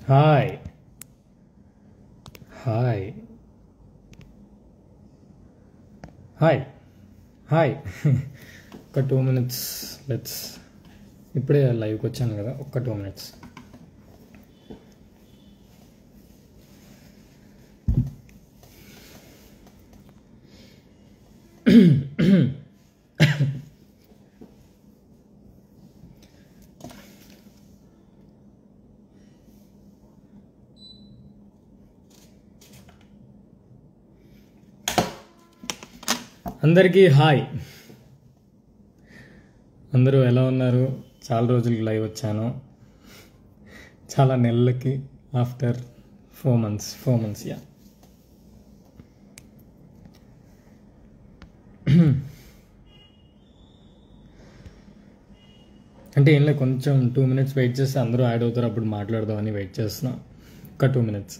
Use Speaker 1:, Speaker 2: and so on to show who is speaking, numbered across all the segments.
Speaker 1: Hi hi hi hi ఒక two minutes let's ఇప్పుడే లైవ్కి వచ్చాను కదా ఒక్క టూ మినిట్స్ అందరికీ హాయ్ అందరూ ఎలా ఉన్నారు చాలా రోజులకి లైవ్ వచ్చాను చాలా నెలలకి after four months four months ya అంటే ఏం లేదు కొంచెం టూ మినిట్స్ వెయిట్ చేస్తే అందరూ యాడ్ అవుతారు అప్పుడు మాట్లాడదామని వెయిట్ చేస్తున్నా ఒక టూ మినిట్స్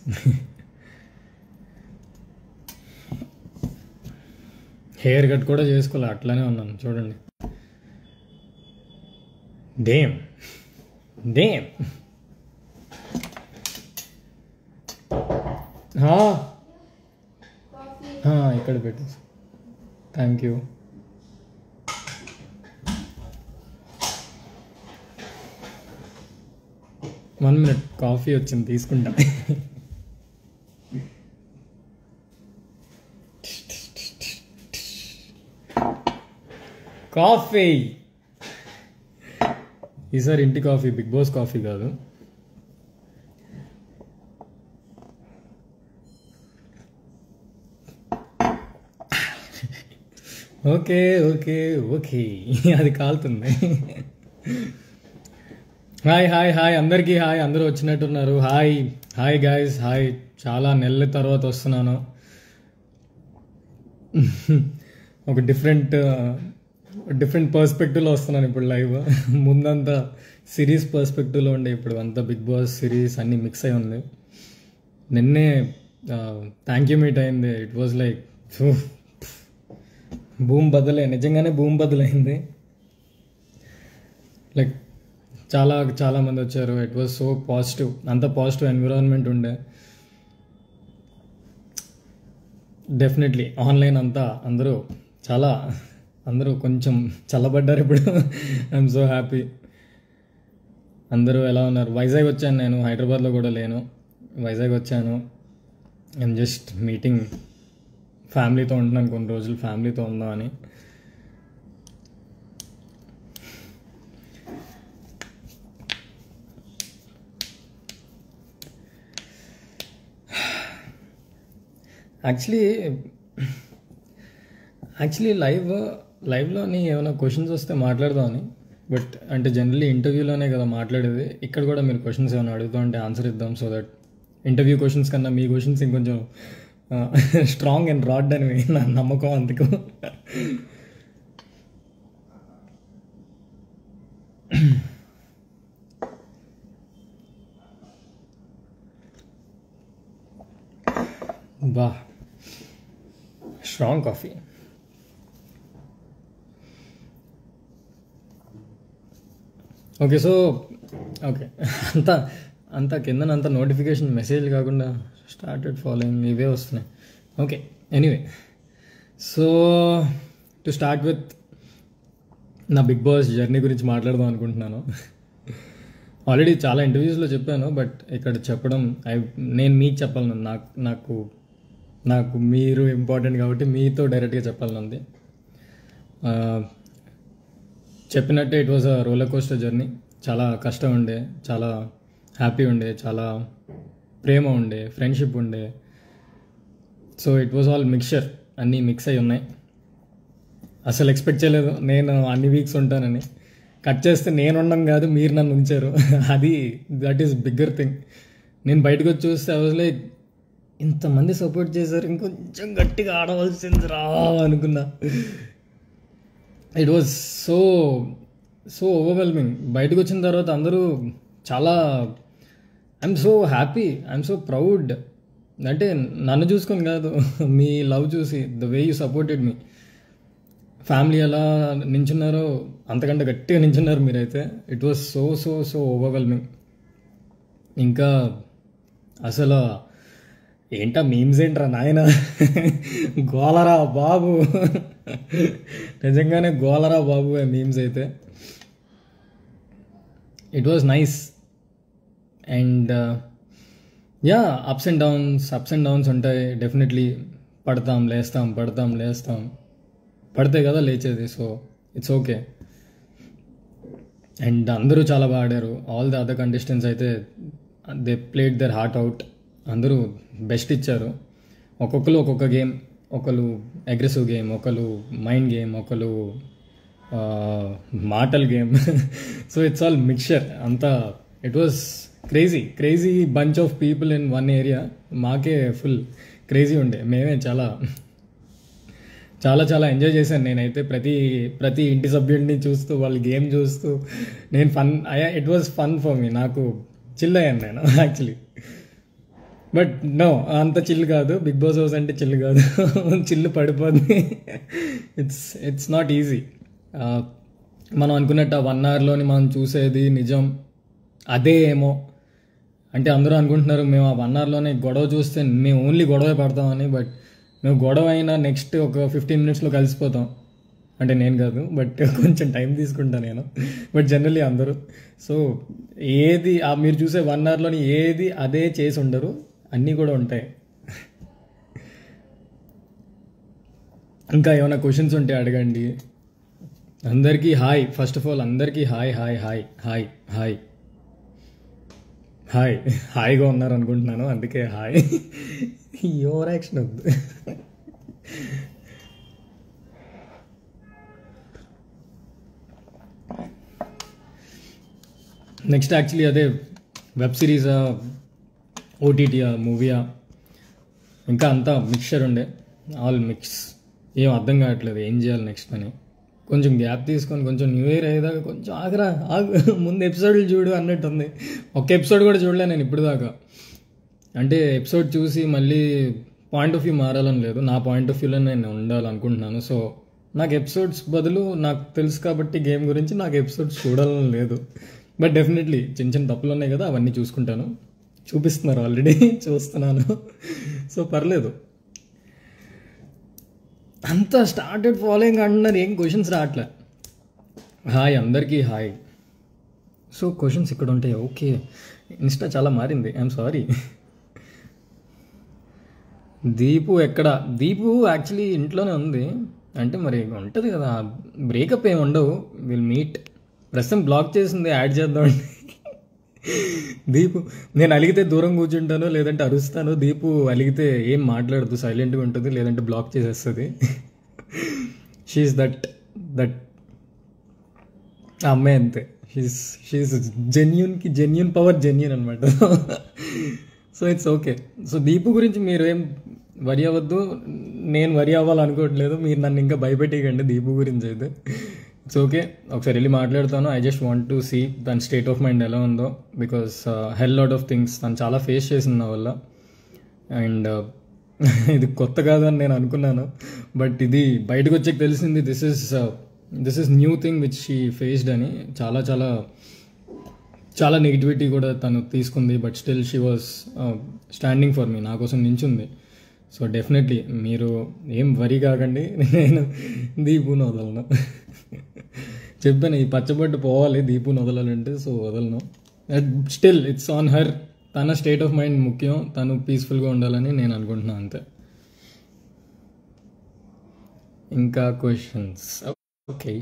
Speaker 1: హెయిర్ కట్ కూడా చేసుకోవాలి అట్లానే ఉన్నాను చూడండి డేమ్ డేమ్ ఇక్కడ పెట్టు thank you one minute coffee వచ్చింది తీసుకుంటా కాఫీ ఈసారి ఇంటి కాఫీ బిగ్ బాస్ కాఫీ కాదు ఓకే ఓకే ఓకే అది కాలుతుంది హాయ్ హాయ్ హాయ్ అందరికీ హాయ్ అందరూ వచ్చినట్టున్నారు హాయ్ హాయ్ గాయస్ హాయ్ చాలా నెలల తర్వాత వస్తున్నాను ఒక డిఫరెంట్ డిఫరెంట్ పర్స్పెక్టివ్లో వస్తున్నాను ఇప్పుడు లైవ్ ముందంతా సిరీస్ పర్స్పెక్టివ్లో ఉండే ఇప్పుడు అంతా బిగ్ బాస్ సిరీస్ అన్నీ మిక్స్ అయి ఉంది నిన్నే థ్యాంక్ యూ మీట్ అయింది ఇట్ వాజ్ లైక్ భూమి బదులే నిజంగానే భూమి బదులైంది లైక్ చాలా చాలా మంది వచ్చారు ఇట్ వాజ్ సో పాజిటివ్ అంత పాజిటివ్ ఎన్విరాన్మెంట్ ఉండే డెఫినెట్లీ ఆన్లైన్ అంతా అందరూ చాలా అందరూ కొంచెం చల్లబడ్డారు ఇప్పుడు ఐఎమ్ సో హ్యాపీ అందరూ ఎలా ఉన్నారు వైజాగ్ వచ్చాను నేను హైదరాబాద్లో కూడా లేను వైజాగ్ వచ్చాను ఐఎమ్ జస్ట్ మీటింగ్ ఫ్యామిలీతో ఉంటున్నాను కొన్ని రోజులు ఫ్యామిలీతో ఉందామని యాక్చువల్లీ యాక్చువల్లీ లైవ్ లైవ్లోని ఏమైనా క్వశ్చన్స్ వస్తే మాట్లాడదామని బట్ అంటే జనరల్లీ ఇంటర్వ్యూలోనే కదా మాట్లాడేది ఇక్కడ కూడా మీరు క్వశ్చన్స్ ఏమైనా అడుగుతూ ఉంటే ఆన్సర్ ఇద్దాం సో దట్ ఇంటర్వ్యూ క్వశ్చన్స్ కన్నా మీ క్వశ్చన్స్ ఇంకొంచెం స్ట్రాంగ్ అండ్ రాడ్ అని నా నమ్మకం అందుకు బా strong coffee okay so okay అంతా అంతా కిందనంత నోటిఫికేషన్ మెసేజ్ కాకుండా స్టార్టెడ్ ఫాలోయింగ్ ఇవే వస్తున్నాయి okay anyway so to start with నా బిగ్ బాస్ జర్నీ గురించి మాట్లాడదాం అనుకుంటున్నాను ఆల్రెడీ చాలా ఇంటర్వ్యూస్లో చెప్పాను బట్ ఇక్కడ చెప్పడం ఐ నేను మీకు చెప్పాలను నాకు నాకు నాకు మీరు ఇంపార్టెంట్ కాబట్టి మీతో డైరెక్ట్గా చెప్పాలనుంది చెప్పినట్టే it was a roller coaster journey చాలా కష్టం ఉండే చాలా హ్యాపీ ఉండే చాలా ప్రేమ ఉండే ఫ్రెండ్షిప్ ఉండే so it was all mixture అన్నీ మిక్స్ అయి ఉన్నాయి అసలు ఎక్స్పెక్ట్ చేయలేదు నేను అన్ని వీక్స్ ఉంటానని కట్ చేస్తే నేను ఉండడం కాదు మీరు నన్ను ఉంచారు అది దట్ ఈస్ బిగ్గర్ థింగ్ నేను బయటకు వచ్చి చూస్తే ఐ వాజ్ లైక్ ఇంతమంది సపోర్ట్ చేశారు ఇంకొంచెం గట్టిగా ఆడవలసింది రా అనుకున్నా it was so so overwhelming బయటకు వచ్చిన తర్వాత అందరూ చాలా I'm so happy I'm so proud అంటే నన్ను చూసుకొని కాదు మీ లవ్ చూసి ద వే యూ సపోర్టెడ్ మీ ఫ్యామిలీ ఎలా నించున్నారో అంతకంటే గట్టిగా నించున్నారు మీరైతే it was so so so overwhelming ఇంకా అసలు ఏంటా మీమ్స్ ఏంట్రా నాయన గోలరా బాబు నిజంగానే గోలరా బాబు మీమ్స్ అయితే it was nice and ya ups and downs ups and downs ఉంటాయి డెఫినెట్లీ పడతాం లేస్తాం పడతాం లేస్తాం పడితే కదా లేచేది సో ఇట్స్ ఓకే అండ్ అందరూ చాలా బాగా ఆడారు ఆల్ ద అదర్ కంటెస్టెంట్స్ అయితే they played their heart out అందరూ బెస్ట్ ఇచ్చారు ఒక్కొక్కరు ఒక్కొక్క గేమ్ ఒకరు అగ్రెసివ్ గేమ్ ఒకరు మైండ్ గేమ్ ఒకరు మాటల్ game so it's all mixture అంతా it was crazy crazy bunch of people in one area మాకే ఫుల్ క్రేజీ ఉండే మేమే చాలా చాలా చాలా ఎంజాయ్ చేశాను నేనైతే ప్రతి ప్రతి ఇంటి సభ్యుడిని చూస్తూ వాళ్ళ గేమ్ చూస్తూ నేను ఫన్ అయ్యా it was fun for me నాకు చిల్ అయ్యాను నేను యాక్చువల్లీ బట్ నో అంత చిల్ కాదు బిగ్ బాస్ హౌస్ అంటే చిల్ కాదు చిల్లు పడిపోద్ది ఇట్స్ ఇట్స్ నాట్ ఈజీ మనం అనుకున్నట్టు ఆ వన్ అవర్లోని మనం చూసేది నిజం అదే ఏమో అంటే అందరూ అనుకుంటున్నారు మేము ఆ వన్ అవర్లోనే గొడవ చూస్తే మేము ఓన్లీ గొడవే పడతామని బట్ మేము గొడవ అయినా నెక్స్ట్ ఒక ఫిఫ్టీన్ మినిట్స్లో కలిసిపోతాం అంటే నేను కాదు బట్ కొంచెం టైం తీసుకుంటాను నేను బట్ జనరలీ అందరూ సో ఏది ఆ మీరు చూసే వన్ అవర్లోని ఏది అదే చేసి ఉండరు అన్నీ కూడా ఉంటాయి ఇంకా ఏమైనా క్వశ్చన్స్ ఉంటే అడగండి అందరికీ హాయ్ ఫస్ట్ ఆఫ్ ఆల్ అందరికీ hi hi hi hi hi hi హాయిగా ఉన్నారు అనుకుంటున్నాను అందుకే హాయ్ ఓవర్ యాక్షన్ వద్దు నెక్స్ట్ యాక్చువల్లీ అదే వెబ్ సిరీసా ఓటీటీయా మూవీయా ఇంకా అంతా మిక్చర్ ఉండే ఆల్ మిక్స్ ఏం అర్థం కావట్లేదు ఏం చేయాలి నెక్స్ట్ అని కొంచెం గ్యాప్ తీసుకొని కొంచెం న్యూ ఇయర్ అయ్యేదాకా కొంచెం ఆగరా ఆగు ముందు ఎపిసోడ్లు చూడు అన్నట్టు ఉంది ఒక ఎపిసోడ్ కూడా చూడలే నేను ఇప్పుడు దాకా అంటే ఎపిసోడ్ చూసి మళ్ళీ పాయింట్ ఆఫ్ వ్యూ మారాలని లేదు నా పాయింట్ ఆఫ్ వ్యూలో నేను ఉండాలనుకుంటున్నాను సో నాకు ఎపిసోడ్స్ బదులు నాకు తెలుసు కాబట్టి గేమ్ గురించి నాకు ఎపిసోడ్స్ చూడాలని లేదు బట్ డెఫినెట్లీ చిన్న చిన్న తప్పులు ఉన్నాయి కదా అవన్నీ చూసుకుంటాను చూపిస్తున్నారు ఆల్రెడీ చూస్తున్నాను సో పర్లేదు అంతా స్టార్టెడ్ ఫాలోయింగ్ అంటున్నారు ఏం క్వశ్చన్స్ రావట్లే హాయ్ అందరికీ హాయ్ సో క్వశ్చన్స్ ఇక్కడ ఉంటాయి ఓకే ఇన్స్టా చాలా మారింది ఐఎమ్ సారీ దీపు ఎక్కడ దీపు యాక్చువల్లీ ఇంట్లోనే ఉంది అంటే మరి ఉంటుంది కదా బ్రేకప్ ఏమి ఉండవు విల్ మీట్ ప్రస్తుతం బ్లాక్ చేసింది యాడ్ చేద్దామండి దీపు నేను అలిగితే దూరం కూర్చుంటాను లేదంటే అరుస్తాను దీపు అలిగితే ఏం మాట్లాడదు సైలెంట్గా ఉంటుంది లేదంటే బ్లాక్ చేసేస్తుంది షీఈస్ దట్ దట్ ఆ అమ్మాయి అంతే షీస్ షీఈస్ జెన్యున్కి జెన్యున్ పవర్ జెన్యున్ అనమాట so it's okay so Deepu గురించి మీరు ఏం వరి అవ్వద్దు నేను వరి అవ్వాలనుకోవట్లేదు మీరు నన్ను ఇంకా భయపెట్టేయకండి దీపు గురించి అయితే ఇట్స్ ఓకే ఒకసారి వెళ్ళి మాట్లాడతాను I just want to see దాని స్టేట్ ఆఫ్ మైండ్ ఎలా ఉందో because hell lot of things తను చాలా ఫేస్ చేసింది నా వల్ల అండ్ ఇది కొత్త కాదని నేను అనుకున్నాను బట్ ఇది బయటకు వచ్చాక తెలిసింది this is this is new thing which she faced అని చాలా చాలా చాలా నెగిటివిటీ కూడా తను తీసుకుంది but still she was standing for me నా కోసం నించుంది సో డెఫినెట్లీ మీరు ఏం వరి కాకండి నేను దీపుని వదలను చెప్పాను ఈ పచ్చబొట్టు పోవాలి దీపుని వదలాలంటే సో వదలను స్టిల్ ఇట్స్ ఆన్ హర్ తన స్టేట్ ఆఫ్ మైండ్ ముఖ్యం తను పీస్ఫుల్గా ఉండాలని నేను అనుకుంటున్నాను అంతే ఇంకా క్వశ్చన్స్ ఓకే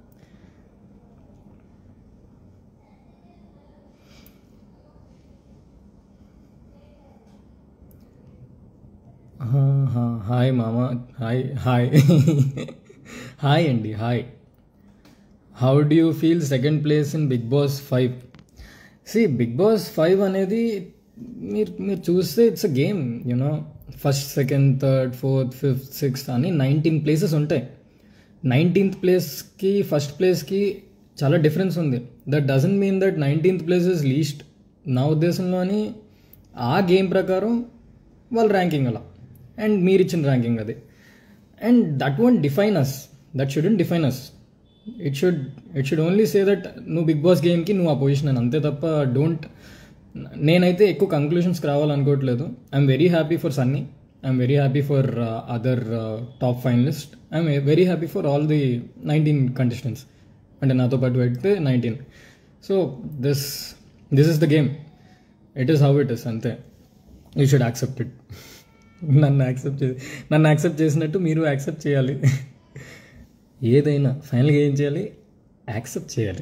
Speaker 1: హాయ్ మామ హాయ్ హాయ్ హాయ్ అండి hi how do you feel second place in Bigg Boss five see Bigg Boss five అనేది మీరు మీరు చూస్తే it's a game you know first second third fourth fifth sixth అని nineteen places ఉంటాయి nineteenth ప్లేస్కి ఫస్ట్ ప్లేస్కి చాలా డిఫరెన్స్ ఉంది that doesn't mean that nineteenth place is least నా ఉద్దేశంలోని ఆ గేమ్ ప్రకారం వాళ్ళ ర్యాంకింగ్ అలా అండ్ మీరు ఇచ్చిన ర్యాంకింగ్ అది and that won't define us that shouldn't define us it should it should only say that నువ్వు బిగ్ బాస్ గేమ్కి నువ్వు ఆ పొజిషన్ అని అంతే తప్ప డోంట్ నేనైతే ఎక్కువ కంక్లూషన్స్కి రావాలనుకోవట్లేదు I'm very happy for Sunny I'm very happy for other top finalist I'm very happy for all the nineteen contestants అంటే నాతో పాటు పెడితే nineteen so this this is the game it is how it is అంతే you should accept it నన్ను accept చే నన్ను accept చేసినట్టు మీరు యాక్సెప్ట్ చేయాలి ఏదైనా ఫైనల్గా ఏం చేయాలి యాక్సెప్ట్ చేయాలి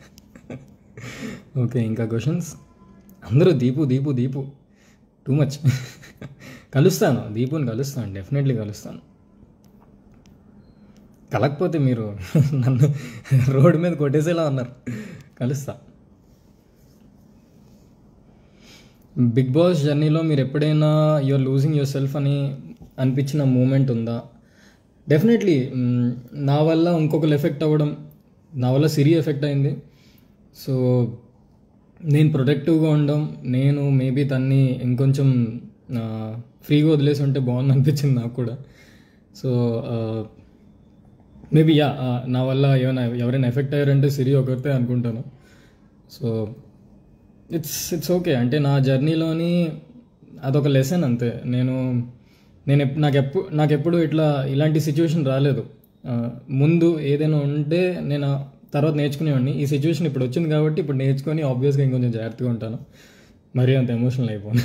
Speaker 1: ఓకే ఇంకా క్వశ్చన్స్ అందరూ దీపు దీపు దీపు టూ మచ్ కలుస్తాను దీపుని కలుస్తాను డెఫినెట్లీ కలుస్తాను కలకపోతే మీరు నన్ను రోడ్డు మీద కొట్టేసేలా ఉన్నారు కలుస్తా బిగ్ బాస్ జర్నీలో మీరు ఎప్పుడైనా యూఆర్ లూజింగ్ యువర్ సెల్ఫ్ అని అనిపించిన మూమెంట్ ఉందా డెఫినెట్లీ నా వల్ల ఇంకొకరు ఎఫెక్ట్ అవ్వడం నా వల్ల సిరి ఎఫెక్ట్ అయింది సో నేను ప్రొటెక్టివ్గా ఉండడం నేను మేబీ తన్ని ఇంకొంచెం ఫ్రీగా వదిలేసి ఉంటే బాగుంది అనిపించింది నాకు కూడా సో మేబీ యా నా వల్ల ఏమైనా ఎవరైనా ఎఫెక్ట్ అయ్యారంటే సిరి ఒకరితే అనుకుంటాను సో ఇట్స్ ఇట్స్ ఓకే అంటే నా జర్నీలోని అదొక లెసన్ అంతే నేను నేను ఎప్- నాకు ఎప్పుడు నాకు ఎప్పుడు ఇట్లా ఇలాంటి సిచ్యువేషన్ రాలేదు ఆ, ముందు ఏదైనా ఉంటే నేను తర్వాత నేర్చుకునేవాడిని ఈ సిచ్యువేషన్ ఇప్పుడు వచ్చింది కాబట్టి ఇప్పుడు నేర్చుకొని ఆబ్వియస్గా ఇంకొంచెం జాగ్రత్తగా ఉంటాను మరీ అంత ఎమోషనల్ అయిపోను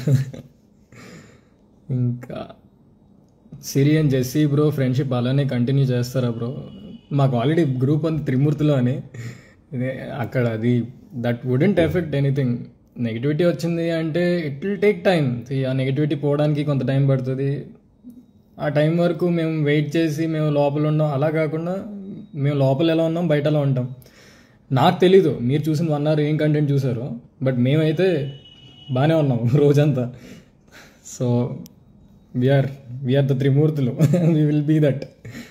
Speaker 1: ఇంకా Siri and Jessie bro friendship అలానే కంటిన్యూ చేస్తారా బ్రో మాకు ఆల్రెడీ గ్రూప్ అంత త్రిమూర్తిలో అని ఇదే అక్కడ అది that wouldn't affect anything negativity వచ్చింది అంటే ఇట్ విల్ టేక్ టైం ఆ నెగిటివిటీ పోవడానికి కొంత టైం పడుతుంది ఆ టైం వరకు మేము వెయిట్ చేసి మేము లోపల ఉన్నాం అలా కాకుండా మేము లోపల ఎలా ఉన్నాం బయట ఎలా ఉంటాం నాకు తెలీదు మీరు చూసిన వన్ అవర్ ఏం కంటెంట్ చూసారో బట్ మేమైతే బాగానే ఉన్నాం రోజంతా సో వీఆర్ వీఆర్ ద త్రిమూర్తులు వీ విల్ బీ దట్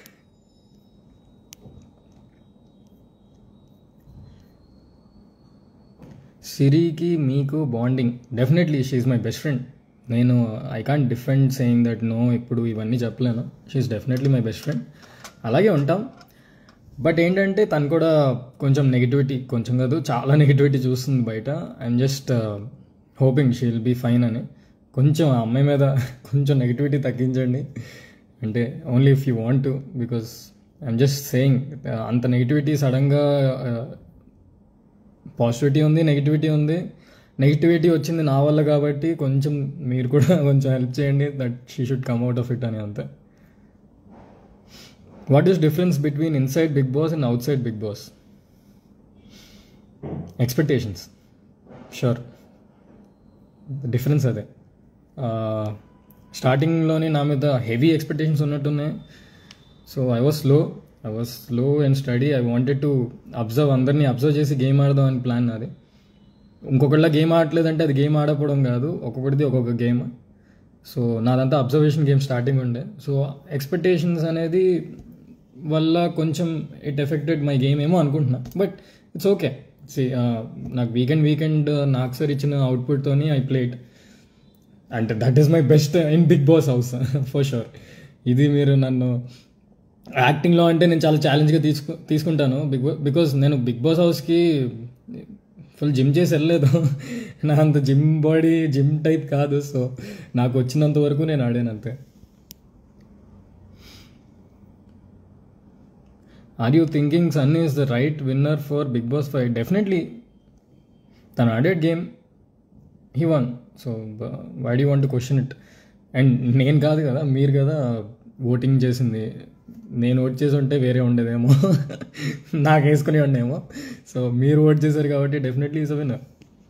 Speaker 1: సిరికి మీకు bonding definitely she's my best friend నేను I can't defend saying that no ఇప్పుడు ఇవన్నీ చెప్పలేను she's definitely my best friend అలాగే ఉంటాం బట్ ఏంటంటే తను కూడా కొంచెం నెగిటివిటీ కొంచెం కాదు చాలా నెగిటివిటీ చూస్తుంది బయట I'm just hoping she will be fine అని కొంచెం ఆ అమ్మాయి మీద కొంచెం నెగిటివిటీ తగ్గించండి అంటే only if you want to because I'm just saying అంత నెగిటివిటీ సడన్గా పాజిటివిటీ ఉంది నెగిటివిటీ ఉంది నెగిటివిటీ వచ్చింది నా వల్ల కాబట్టి కొంచెం మీరు కూడా కొంచెం హెల్ప్ చేయండి that she should come out of it అని అంతే what is difference between inside Bigg Boss and outside Bigg Boss expectations sure difference అదే స్టార్టింగ్లోనే నా మీద హెవీ ఎక్స్పెక్టేషన్స్ ఉన్నట్టున్నాయి so I was slow I was slow and steady I wanted to observe అందరినీ observe చేసి game ఆడదాం అని plan నాది ఇంకొకళ్ళ గేమ్ ఆడలేదంటే అది గేమ్ ఆడకపోవడం కాదు ఒక్కొక్కటిది ఒక్కొక్క గేమ్ సో నాదంతా అబ్జర్వేషన్ గేమ్ స్టార్టింగ్ ఉండే సో ఎక్స్పెక్టేషన్స్ అనేది వల్ల కొంచెం ఇట్ ఎఫెక్టెడ్ మై గేమ్ ఏమో అనుకుంటున్నా బట్ ఇట్స్ ఓకే సి నాకు వీకెండ్ వీకెండ్ నాకు సార్ ఇచ్చిన అవుట్పుట్తోని ఐ ప్లేట్ అంటే that is my best in Bigg Boss house for sure ఇది మీరు నన్ను యాక్టింగ్లో అంటే నేను చాలా ఛాలెంజ్గా తీసుకు తీసుకుంటాను బిగ్ బా బికాస్ నేను బిగ్ బాస్ హౌస్కి ఫుల్ జిమ్ చేసి వెళ్ళలేదు నా అంత జిమ్ బాడీ జిమ్ టైప్ కాదు సో నాకు వచ్చినంత వరకు నేను ఆడాను అంతే are you thinking Sunny is the right winner for Bigg Boss five definitely తను ఆడేడ్ game he won so why do want question it and నేను కాదు కదా మీరు కదా ఓటింగ్ చేసింది నేను ఓట్ చేసి ఉంటే వేరే ఉండేదేమో నాకు వేసుకుని ఉండేమో సో మీరు ఓట్ చేశారు కాబట్టి definitely is a winner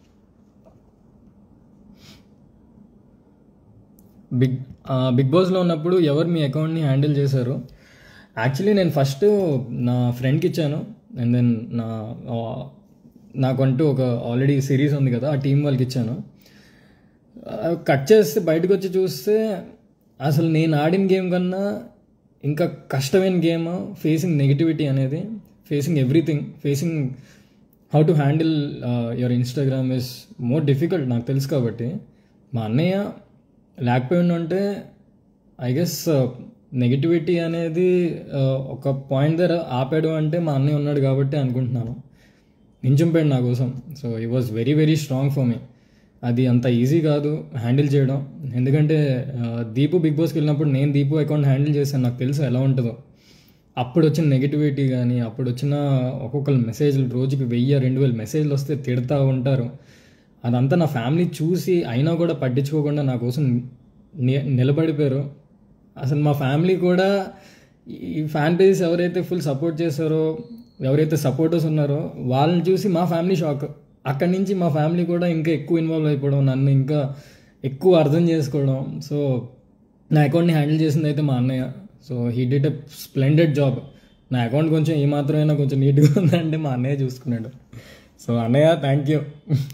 Speaker 1: Bigg Bigg బాస్లో ఉన్నప్పుడు ఎవరు మీ అకౌంట్ని హ్యాండిల్ చేశారు యాక్చువల్లీ నేను ఫస్ట్ నా ఫ్రెండ్కి ఇచ్చాను అండ్ దెన్ నా నాకంటూ ఒక ఆల్రెడీ సిరీస్ ఉంది కదా ఆ టీం వాళ్ళకి ఇచ్చాను కట్ చేస్తే బయటకు వచ్చి చూస్తే అసలు నేను ఆడిన గేమ్ కన్నా ఇంకా కష్టమైన గేమ్ ఫేసింగ్ నెగిటివిటీ అనేది facing everything facing how to handle your Instagram is more difficult నాకు తెలుసు కాబట్టి మా అన్నయ్య లేకపోయి ఉంటే ఐ గెస్ నెగిటివిటీ అనేది ఒక పాయింట్ దగ్గర ఆపాడు అంటే మా అన్నయ్య ఉన్నాడు కాబట్టి అనుకుంటున్నాను నించుంపాడు నా కోసం సో ఈ was very very strong for me అది అంత ఈజీ కాదు హ్యాండిల్ చేయడం ఎందుకంటే ఆ, దీపు బిగ్ బాస్కి వెళ్ళినప్పుడు నేను దీపు అకౌంట్ హ్యాండిల్ చేశాను నాకు తెలుసు ఎలా ఉంటుందో అప్పుడు వచ్చిన నెగిటివిటీ కానీ అప్పుడు వచ్చిన ఒక్కొక్కరు మెసేజ్లు రోజుకి వెయ్యి రెండు వేల మెసేజ్లు వస్తే తిడతా ఉంటారు అదంతా నా ఫ్యామిలీ చూసి అయినా కూడా పట్టించుకోకుండా నా కోసం ని- నిలబడిపోయారు అసలు మా ఫ్యామిలీ కూడా ఈ ఫ్యాన్ పేజెస్ ఎవరైతే ఫుల్ సపోర్ట్ చేశారో ఎవరైతే సపోర్టర్స్ ఉన్నారో వాళ్ళని చూసి మా ఫ్యామిలీ షాక్ అక్కడి నుంచి మా ఫ్యామిలీ కూడా ఇంకా ఎక్కువ ఇన్వాల్వ్ అయిపోవడం నన్ను ఇంకా ఎక్కువ అర్థం చేసుకోవడం సో నా అకౌంట్ని హ్యాండిల్ చేసింది అయితే మా అన్నయ్య so he did a splendid job నా అకౌంట్ కొంచెం ఏ మాత్రమైనా కొంచెం నీట్గా ఉందంటే మా అన్నయ్య చూసుకున్నాడు సో అన్నయ్య థ్యాంక్ యూ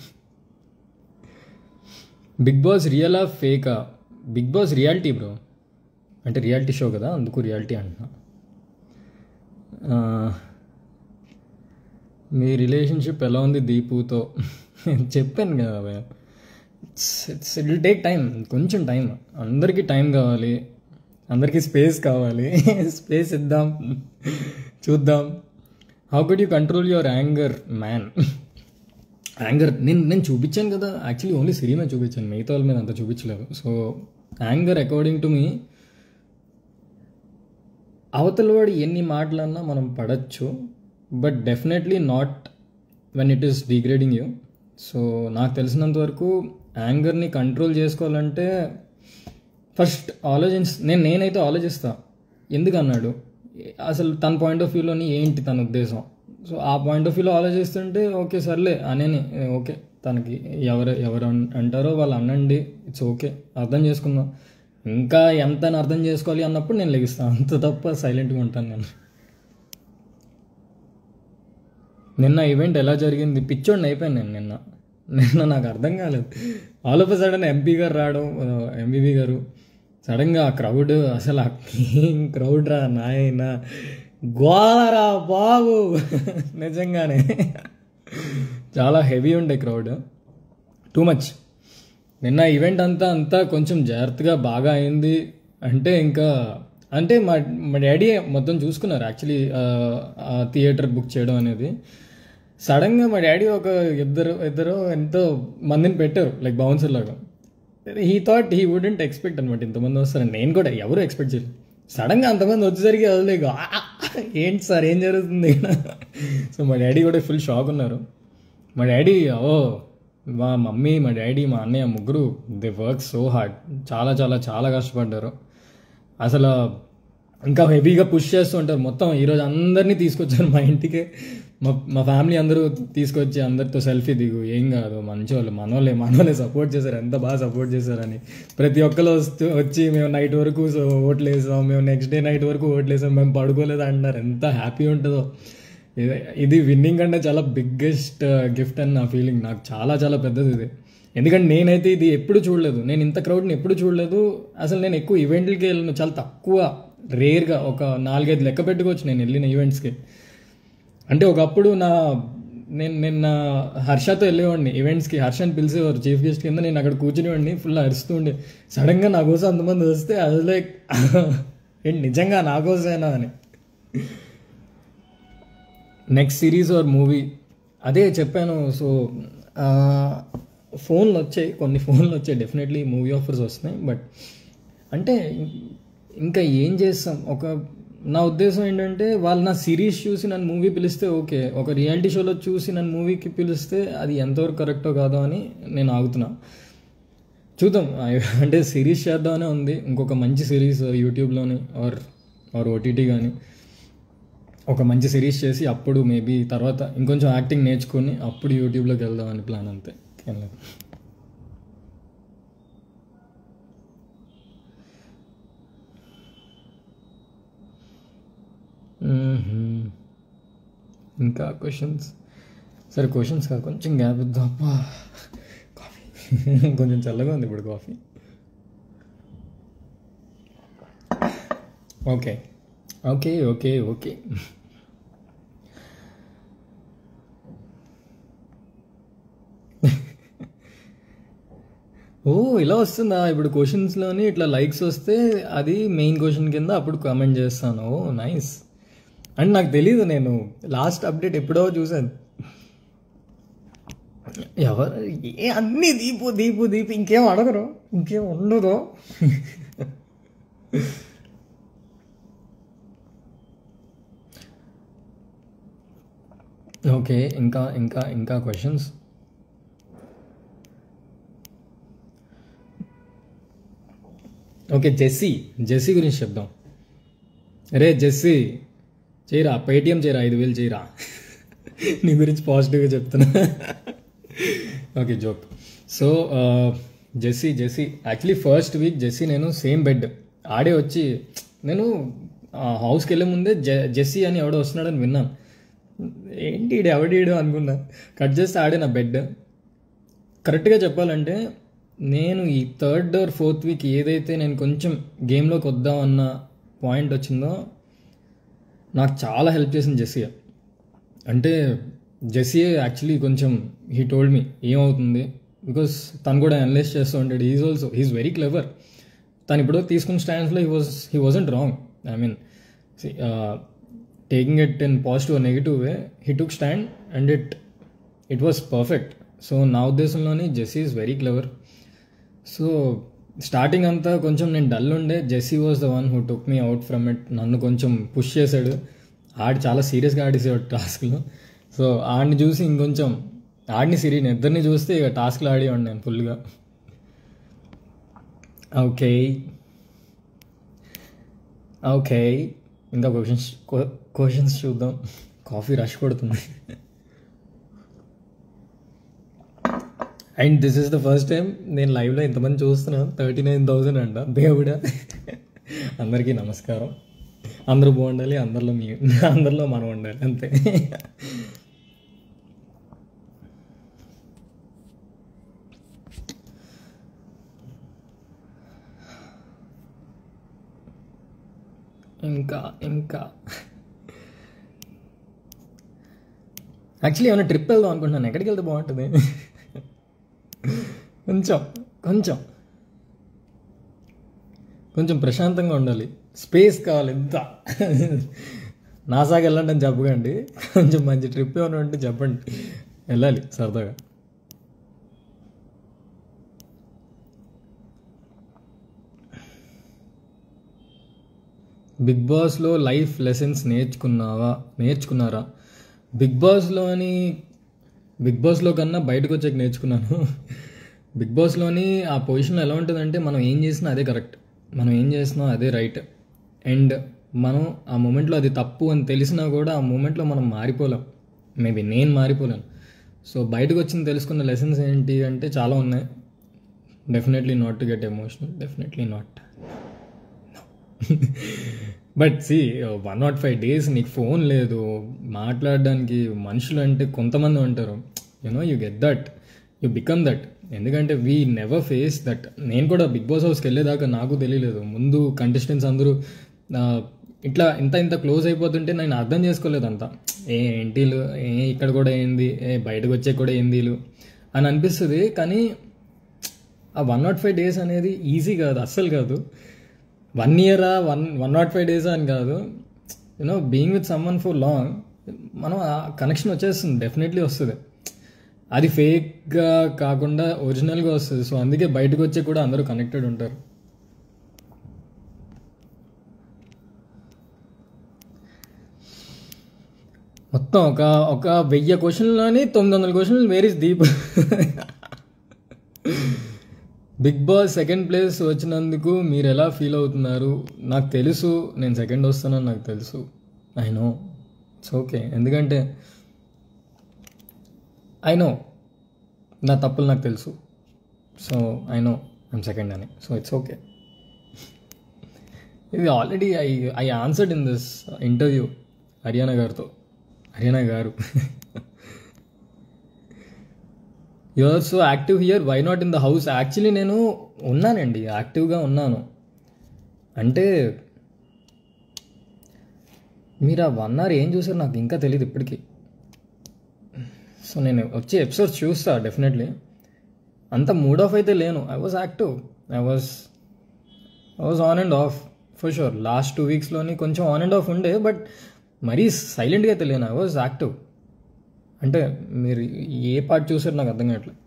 Speaker 1: బిగ్ బాస్ రియలా ఫేకా బిగ్ బాస్ రియాలిటీ బ్రో అంటే రియాలిటీ షో కదా అందుకు రియాలిటీ అంటున్నా ఆ, మీ రిలేషన్షిప్ ఎలా ఉంది దీపుతో చెప్పాను కదా it's it's it will take time కొంచెం టైం అందరికీ టైం కావాలి అందరికీ స్పేస్ కావాలి స్పేస్ ఇద్దాం చూద్దాం how could you control your anger man anger నేను నేను చూపించాను కదా యాక్చువల్లీ ఓన్లీ సిరీ మీద చూపించాను మిగతా వాళ్ళ మీద అంత చూపించలేదు so anger according to me అవతల వాడు ఎన్ని మాటలన్నా మనం పడచ్చు but definitely not when it is degrading you so నాకు తెలిసినంత వరకు యాంగర్ని కంట్రోల్ చేసుకోవాలంటే ఫస్ట్ ఆలోచించ నేను నేనైతే ఆలోచిస్తా ఎందుకు అన్నాడు అసలు తన పాయింట్ ఆఫ్ వ్యూలోని ఏంటి తన ఉద్దేశం సో ఆ పాయింట్ ఆఫ్ వ్యూలో ఆలోచిస్తుంటే ఓకే సర్లే అనేని ఓకే తనకి ఎవరు ఎవరు అన్- అంటారో వాళ్ళు అనండి ఇట్స్ ఓకే అర్థం చేసుకుందాం ఇంకా ఎంత అని అర్థం చేసుకోవాలి అన్నప్పుడు నేను లెగిస్తాను అంత తప్ప సైలెంట్గా ఉంటాను నేను నిన్న ఈవెంట్ ఎలా జరిగింది పిచ్చోడిని అయిపోయాను నేను నిన్న నిన్న నాకు అర్థం కాలేదు ఆల్ ఆఫ్ సడన్ ఎంపీ గారు రావడం ఎంబీబీ గారు సడన్గా ఆ క్రౌడ్ అసలు ఆ క్రౌడ్ రా నాయన గోలరా బాబు నిజంగానే చాలా హెవీ ఉండే క్రౌడ్ టూ మచ్ నిన్న ఈవెంట్ అంతా అంతా కొంచెం జాగ్రత్తగా బాగా అయింది అంటే ఇంకా అంటే మా మా డాడీ మొత్తం చూసుకున్నారు యాక్చువల్లీ థియేటర్ బుక్ చేయడం అనేది సడన్గా మా డాడీ ఒక ఇద్దరు ఇద్దరు ఎంతో మందిని పెట్టారు లైక్ బౌన్సర్ లాగా he thought he wouldn't expect అనమాట ఇంతమంది వస్తారని నేను కూడా ఎవరు ఎక్స్పెక్ట్ చేయలేదు సడన్గా అంతమంది వచ్చేసరికి అసలు ఏంటి సార్ ఏం జరుగుతుంది సో మా డాడీ కూడా ఫుల్ షాక్ ఉన్నారు మా డాడీ ఓ మా మమ్మీ మా డాడీ మా అన్నయ్య ముగ్గురు దే వర్క్ సో హార్డ్ చాలా చాలా చాలా కష్టపడ్డారు అసలు ఇంకా హెవీగా పుష్ చేస్తూ ఉంటారు మొత్తం ఈరోజు అందరినీ తీసుకొచ్చారు మా ఇంటికి మా మా ఫ్యామిలీ అందరూ తీసుకొచ్చి అందరితో సెల్ఫీ దిగు ఏం కాదు మంచోళ్ళు మనోళ్ళే మనోళ్ళే సపోర్ట్ చేశారు ఎంత బాగా సపోర్ట్ చేశారని ప్రతి ఒక్కరు వస్తూ వచ్చి మేము నైట్ వరకు సో ఓట్లు వేసాం మేము నెక్స్ట్ డే నైట్ వరకు ఓట్లు వేసాం మేము పడుకోలేదు అంటున్నారు ఎంత హ్యాపీ ఉంటుందో ఇది- ఇది విన్నింగ్ అంటే చాలా బిగ్గెస్ట్ గిఫ్ట్ అని నా ఫీలింగ్ నాకు చాలా చాలా పెద్దది ఇది ఎందుకంటే నేనైతే ఇది ఎప్పుడు చూడలేదు నేను ఇంత క్రౌడ్ని ఎప్పుడు చూడలేదు అసలు నేను ఎక్కువ ఈవెంట్లకి వెళ్ళను చాలా తక్కువ రేర్గా ఒక నాలుగైదు లెక్క పెట్టుకోవచ్చు నేను వెళ్ళిన ఈవెంట్స్కి అంటే ఒకప్పుడు నా నేను నిన్న హర్షతో వెళ్ళేవాడిని ఈవెంట్స్కి హర్షని పిలిచేవారు చీఫ్ గెస్ట్ కింద నేను అక్కడ కూర్చునేవాడిని ఫుల్ అరుస్తూ ఉండే సడన్గా నా కోసం అంతమంది వస్తే అది లైక్ ఏంటి నిజంగా నా కోసమేనా అని నెక్స్ట్ సిరీస్ ఆర్ మూవీ అదే చెప్పాను సో ఫోన్లు వచ్చాయి కొన్ని ఫోన్లు వచ్చాయి డెఫినెట్లీ మూవీ ఆఫర్స్ వస్తున్నాయి బట్ అంటే ఇంకా ఏం చేస్తాం ఒక నా ఉద్దేశం ఏంటంటే వాళ్ళు నా సిరీస్ చూసి నన్ను మూవీ పిలిస్తే ఓకే ఒక రియాలిటీ షోలో చూసి నన్ను మూవీకి పిలిస్తే అది ఎంతవరకు కరెక్టో కాదో అని నేను ఆగుతున్నా చూద్దాం అంటే సిరీస్ చేద్దామనే ఉంది ఇంకొక మంచి సిరీస్ యూట్యూబ్లోని ఆర్ ఆర్ ఓటీటీ కానీ ఒక మంచి సిరీస్ చేసి అప్పుడు మేబీ తర్వాత ఇంకొంచెం యాక్టింగ్ నేర్చుకొని అప్పుడు యూట్యూబ్లోకి వెళ్దామని ప్లాన్ అంతే ఏం లేదు మ్మ్హ్మ్. ఇంకా క్వశ్చన్స్ సరే క్వశ్చన్స్ కాదు కొంచెం గ్యాప్ ఇద్దాం అబ్బా కాఫీ కొంచెం చల్లగా ఉంది ఇప్పుడు coffee okay okay okay okay ఓ ఇలా వస్తుందా ఇప్పుడు క్వశ్చన్స్లోని ఇట్లా లైక్స్ వస్తే అది మెయిన్ క్వశ్చన్ కింద అప్పుడు కామెంట్ చేస్తాను ఓ నైస్ అండ్ నాకు తెలీదు నేను లాస్ట్ అప్డేట్ ఎప్పుడో చూసాను ఎవరు ఏ అన్నీ దీపు దీపు దీపు ఇంకేం అడగరు ఇంకేం ఉండదు ఓకే ఇంకా ఇంకా ఇంకా క్వశ్చన్స్ ఓకే జెస్సీ జెస్సీ గురించి చెప్దాం అరే జెస్సీ చేయరా పేటిఎం చేయరా ఐదు వేలు చేయరా నీ గురించి పాజిటివ్గా చెప్తున్నా okay joke so Jessie Jessie actually first week Jessie నేను సేమ్ బెడ్ ఆడే వచ్చి నేను హౌస్కి వెళ్ళే ముందే జె జెస్సీ అని ఎవడో వస్తున్నాడని విన్నాను ఏంటి ఈడు ఎవడీడు అనుకున్నా కట్ చేస్తే ఆడే నా బెడ్ కరెక్ట్గా చెప్పాలంటే నేను ఈ థర్డ్ ఆర్ ఫోర్త్ వీక్ ఏదైతే నేను కొంచెం గేమ్లోకి వద్దాం అన్న పాయింట్ వచ్చిందో నాకు చాలా హెల్ప్ చేసింది జెస్సీ అంటే జెస్సీ యాక్చువల్లీ కొంచెం హీ టోల్డ్ మీ ఏమవుతుంది బికాస్ తను కూడా అనలైజ్ చేస్తూ ఉంటాడు is also he's very clever తను ఇప్పుడు తీసుకున్న స్టాండ్స్లో he was he wasn't wrong I mean taking it in positive negative way he took stand and it it was perfect so నా ఉద్దేశంలోని Jessie is very clever so starting అంతా కొంచెం నేను dull ఉండే Jessie was the one who took me out from it నన్ను కొంచెం push చేశాడు ఆడి చాలా సీరియస్గా ఆడేసేవాడు టాస్క్లో సో ఆడిని చూసి ఇంకొంచెం ఆడిని సిరి ఇద్దరిని చూస్తే ఇక టాస్క్లో ఆడేవాడు నేను ఫుల్గా ఓకే ఓకే ఇంకా క్వశ్చన్స్ క్వశ్చన్స్ చూద్దాం కాఫీ రష్ కొడుతుంది and this is the first time నేను లైవ్లో ఇంతమంది చూస్తున్నాను థర్టీ నైన్ థౌజండ్ అంట దేవుడా అందరికీ నమస్కారం అందరూ బాగుండాలి అందరిలో మీ అందరిలో మనం ఉండాలి అంతే ఇంకా ఇంకా యాక్చువల్లీ ఏమైనా ట్రిప్ వెళ్దాం అనుకుంటున్నాను ఎక్కడికి వెళ్తే బాగుంటుంది కొంచెం కొంచెం కొంచెం ప్రశాంతంగా ఉండాలి స్పేస్ కావాలి ఎంత నాసాకి వెళ్ళండి అని చెప్పకండి కొంచెం మంచి ట్రిప్ ఏమైనా ఉంటే చెప్పండి వెళ్ళాలి సరదాగా బిగ్ బాస్లో లైఫ్ లెసన్స్ నేర్చుకున్నావా నేర్చుకున్నారా బిగ్ బాస్లోని బిగ్ బాస్లో కన్నా బయటకు వచ్చాక నేర్చుకున్నాను బిగ్ బాస్లోని ఆ పొజిషన్లో ఎలా ఉంటుందంటే మనం ఏం చేసినా అదే కరెక్ట్ మనం ఏం చేసినా అదే రైట్ అండ్ మనం ఆ మూమెంట్లో అది తప్పు అని తెలిసినా కూడా ఆ మూమెంట్లో మనం మారిపోలేం మేబీ నేను మారిపోలేను సో బయటకు వచ్చింది తెలుసుకున్న లెసన్స్ ఏంటి అంటే చాలా ఉన్నాయి definitely not to get emotional definitely not but see one nought five days నీకు ఫోన్ లేదు మాట్లాడడానికి మనుషులు అంటే కొంతమంది ఉంటారు you know you get that you become that ఎందుకంటే వీ నెవర్ ఫేస్ దట్ నేను కూడా బిగ్ బాస్ హౌస్కి వెళ్ళేదాకా నాకు తెలియలేదు ముందు కంటెస్టెంట్స్ అందరూ ఇట్లా ఇంత ఇంత క్లోజ్ అయిపోతుంటే నేను అర్థం చేసుకోలేదు అంత ఏ ఏంటీలు ఏ ఇక్కడ కూడా ఏంది ఏ బయటకు వచ్చే కూడా ఏందీలు అని అనిపిస్తుంది కానీ ఆ వన్ నాట్ ఫైవ్ డేస్ అనేది ఈజీ కాదు అస్సలు కాదు వన్ ఇయరా one one nought five days అని కాదు you know being with someone for long మనం ఆ కనెక్షన్ వచ్చేస్తుంది డెఫినెట్లీ వస్తుంది అది ఫేక్గా కాకుండా ఒరిజినల్గా వస్తుంది సో అందుకే బయటకు వచ్చే కూడా అందరూ కనెక్టెడ్ ఉంటారు మొత్తం ఒక ఒక వెయ్యి క్వశ్చన్లోని తొమ్మిది వందల క్వశ్చన్లు వేరే Deep Bigg Boss second place వచ్చినందుకు మీరు ఎలా ఫీల్ అవుతున్నారు నాకు తెలుసు నేను సెకండ్ వస్తానని నాకు తెలుసు ఐ నో ఇట్స్ ఓకే ఎందుకంటే ఐ నో నా తప్పులు నాకు తెలుసు so I know I'm second అని సో ఇట్స్ ఓకే ఇది already I I answered in this interview Haryana గారితో హర్యానా గారు you are so active here why not in the house actually నేను ఉన్నానండి యాక్టివ్గా ఉన్నాను అంటే మీరు ఆ వన్ అవర్ ఏం చూసారు నాకు ఇంకా తెలియదు ఇప్పటికీ సో నేను వచ్చే ఎపిసోడ్స్ చూస్తా డెఫినెట్లీ అంత మూడ్ ఆఫ్ అయితే లేను I was active I was I was on and off for sure last two వీక్స్లోని కొంచెం ఆన్ అండ్ ఆఫ్ ఉండే బట్ మరీ సైలెంట్గా అయితే లేను ఐ వాజ్ యాక్టివ్ అంటే మీరు ఏ పార్ట్ చూసారు నాకు అర్థం కావట్లేదు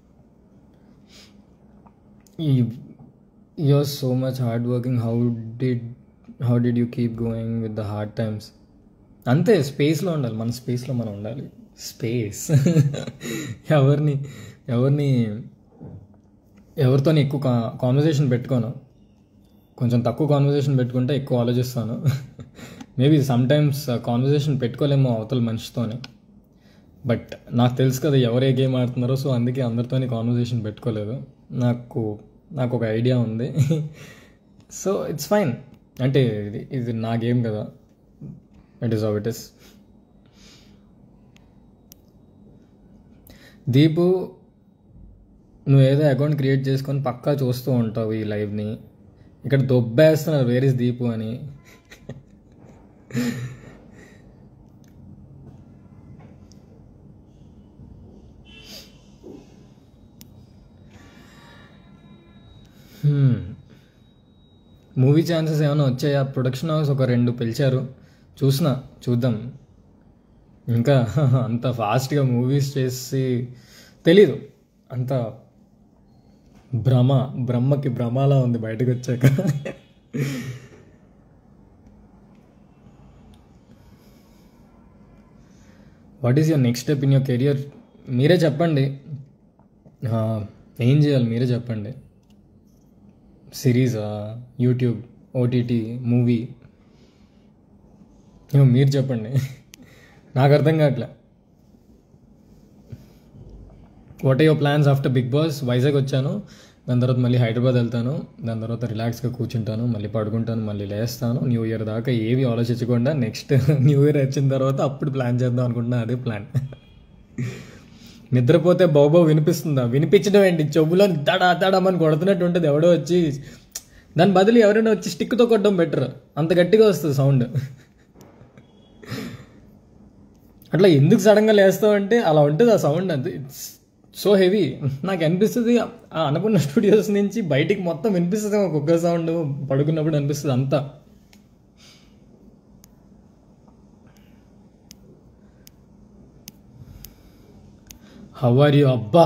Speaker 1: ఈ you're so much hard working how did how did you keep going with the hard times అంతే స్పేస్లో ఉండాలి మన స్పేస్లో మనం ఉండాలి స్పేస్ ఎవరిని ఎవరిని ఎవరితో ఎక్కువ కాన్వర్జేషన్ పెట్టుకోను కొంచెం తక్కువ కాన్వర్జేషన్ పెట్టుకుంటే ఎక్కువ ఆలోచిస్తాను మేబీ సమ్ టైమ్స్ కాన్వర్జేషన్ పెట్టుకోలేమో అవతల మనిషితోనే బట్ నాకు తెలుసు కదా ఎవరు ఏ గేమ్ ఆడుతున్నారో సో అందుకే అందరితోని కాన్వర్జేషన్ పెట్టుకోలేదు నాకు నాకు ఒక ఐడియా ఉంది సో ఇట్స్ ఫైన్ అంటే ఇది ఇది నా గేమ్ కదా it is how it is Deepu నువ్వు ఏదో అకౌంట్ క్రియేట్ చేసుకొని పక్కా చూస్తూ ఉంటావు ఈ లైవ్ని ఇక్కడ దొబ్బేస్తున్నారు వేర్ ఇస్ దీపు అని మూవీ ఛాన్సెస్ ఏమైనా వచ్చాయా ప్రొడక్షన్ హౌస్ ఒక రెండు పిలిచారు చూసిన చూద్దాం ఇంకా అంత ఫాస్ట్గా మూవీస్ చేసి తెలీదు అంత భ్రమ బ్రహ్మకి భ్రమలా ఉంది బయటకు వచ్చాక what is your next step in your career మీరే చెప్పండి ఆ, ఏం చేయాలి మీరే చెప్పండి సిరీసా యూట్యూబ్ ఓటీటీ మూవీ ఏమో మీరు చెప్పండి నాకు అర్థం కావట్లే what your plans after Bigg Boss Vizag వచ్చాను దాని తర్వాత మళ్ళీ హైదరాబాద్ వెళ్తాను దాని తర్వాత రిలాక్స్గా కూర్చుంటాను మళ్ళీ పడుకుంటాను మళ్ళీ లేస్తాను న్యూ ఇయర్ దాకా ఏవి ఆలోచించకుండా నెక్స్ట్ న్యూ ఇయర్ వచ్చిన తర్వాత అప్పుడు ప్లాన్ చేద్దాం అనుకుంటున్నా అదే ప్లాన్ నిద్రపోతే బాబో వినిపిస్తుందా వినిపించడం ఏంటి చెవులో దడా దడమని కొడుతున్నట్టు ఉంటుంది ఎవడో వచ్చి దాని బదులు ఎవరైనా వచ్చి స్టిక్తో కొట్టడం బెటర్ అంత గట్టిగా వస్తుంది సౌండ్ అట్లా ఎందుకు సడన్గా లేస్తావంటే అలా ఉంటుంది ఆ సౌండ్ అంతే ఇట్స్ సో హెవీ నాకు అనిపిస్తుంది ఆ అనుకున్న స్టూడియోస్ నుంచి బయటికి మొత్తం వినిపిస్తుంది ఒక కుక్క సౌండ్ పడుకున్నప్పుడు అనిపిస్తుంది అంతా హౌ ఆర్ యూ అబ్బా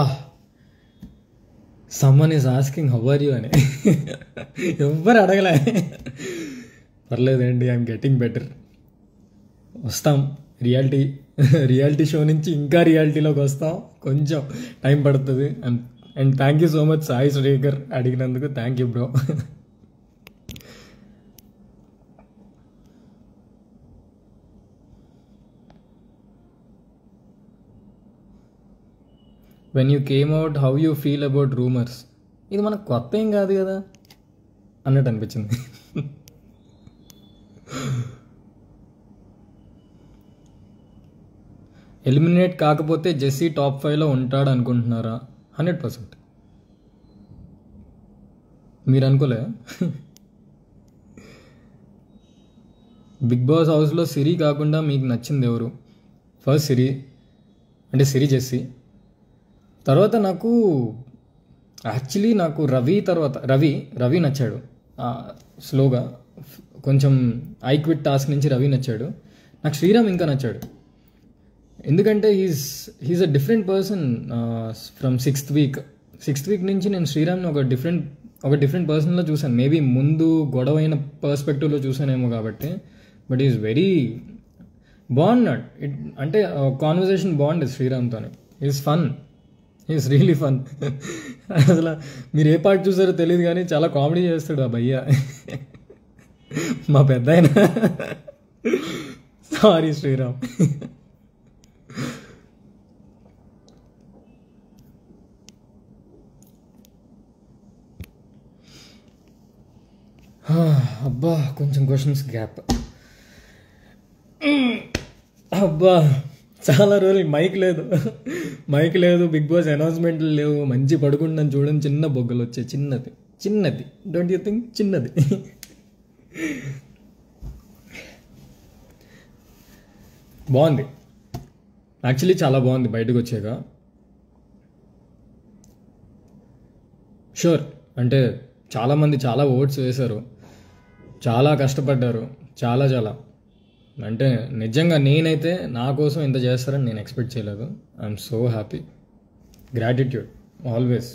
Speaker 1: someone is asking how are you అని ఎవ్వరు అడగలే పర్లేదండి ఐఎమ్ గెటింగ్ బెటర్ వస్తాం రియాలిటీ రియాలిటీ షో నుంచి ఇంకా రియాలిటీలోకి వస్తాం కొంచెం టైం పడుతుంది and and thank you so much Sai Srikar అడిగినందుకు thank you bro when you came out how you feel about rumours ఇది మనకు కొత్త ఏం కాదు కదా అన్నట్టు అనిపించింది ఎలిమినేట్ కాకపోతే జెస్సీ టాప్ ఫైవ్లో ఉంటాడు అనుకుంటున్నారా హండ్రెడ్ పర్సెంట్ మీరు అనుకోలే బిగ్ బాస్ హౌస్లో సిరి కాకుండా మీకు నచ్చింది ఎవరు ఫస్ట్ సిరి అంటే సిరి జెస్సీ తర్వాత నాకు యాక్చువల్లీ నాకు రవి తర్వాత రవి రవి నచ్చాడు ఆ, స్లోగా కొంచెం ఐ క్విట్ టాస్క్ నుంచి రవి నచ్చాడు నాకు శ్రీరామ్ ఇంకా నచ్చాడు ఎందుకంటే he's he's a different person from sixth week sixth week నుంచి నేను శ్రీరామ్ని ఒక డిఫరెంట్ ఒక డిఫరెంట్ పర్సన్లో చూశాను మేబీ ముందు గొడవ అయిన పర్స్పెక్టివ్లో చూసానేమో కాబట్టి బట్ ఈజ్ వెరీ బాగున్నాడు ఇట్ అంటే కాన్వర్జేషన్ బాగుండేది శ్రీరామ్తో is fun is really fun అసలు మీరు ఏ పార్ట్ చూసారో తెలియదు కానీ చాలా కామెడీ చేస్తాడు ఆ భయ్య మా పెద్ద ఆయన సారీ శ్రీరామ్ అబ్బా కొంచెం క్వశ్చన్స్ గ్యాప్ అబ్బా చాలా రోజులు మైక్ లేదు మైక్ లేదు బిగ్ బాస్ అనౌన్స్మెంట్లు లేవు మంచి పడుకుంటాను చూడండి చిన్న బొగ్గలు వచ్చాయి చిన్నది చిన్నది డోంట్ యూ థింక్ చిన్నది బాగుంది యాక్చువల్లీ చాలా బాగుంది బయటకు వచ్చాక షూర్ అంటే చాలామంది చాలా ఓట్స్ వేశారు చాలా కష్టపడ్డారు చాలా చాలా అంటే నిజంగా నేనైతే నా కోసం ఇంత చేస్తారని నేను ఎక్స్పెక్ట్ చేయలేదు I'm so happy gratitude always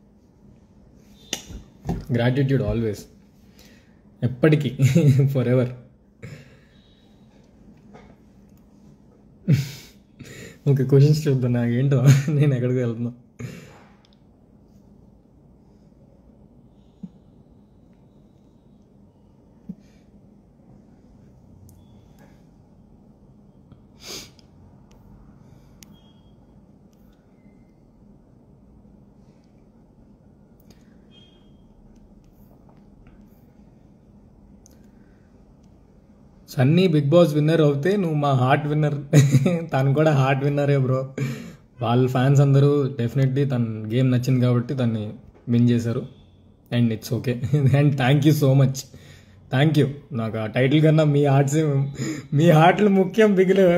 Speaker 1: gratitude always ఎప్పటికీ ఫర్ ఎవర్ ఓకే క్వశ్చన్స్ చూద్దాం నాకేంటో నేను ఎక్కడికి వెళ్తున్నా సన్నీ బిగ్ బాస్ విన్నర్ అవుతే నువ్వు మా హార్ట్ విన్నర్ తను కూడా హార్ట్ విన్నరే బ్రో వాళ్ళ ఫ్యాన్స్ అందరూ డెఫినెట్లీ తన గేమ్ నచ్చింది కాబట్టి తన్ని విన్ చేశారు and it's okay and thank you so much thank you నాకు ఆ టైటిల్ కన్నా మీ హార్ట్స్ మీ హార్ట్లు ముఖ్యం బిగిలు